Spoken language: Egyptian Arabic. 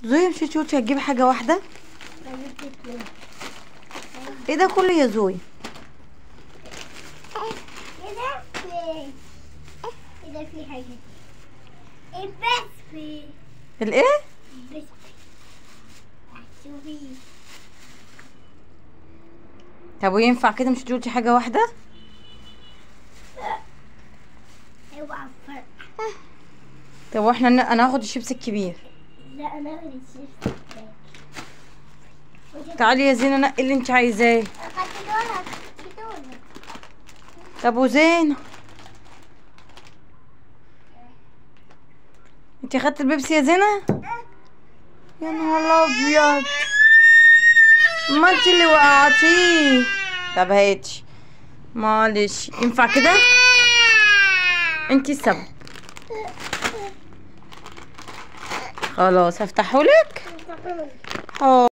زويا مش انتي قلتي هتجيبي حاجه واحده ايه ده كله يا زويا كده في كده في حاجة البس في الايه البس شوفي طب وينفع كده مش انتي قلتي حاجه واحده اوعى فرق طب واحنا ن- انا هاخد الشيبس الكبير لا انا اخد الشيبس تعالي يا زينه نقي اللي انت عايزاه اخدت دولار اخدت دولار طب وزينه انت اخدت البيبسي يا زينه يا نهار ابيض ما انت اللي وقعتيه طب هاتي معلش ينفع كده انت السبب خلاص هفتحهولك حاضر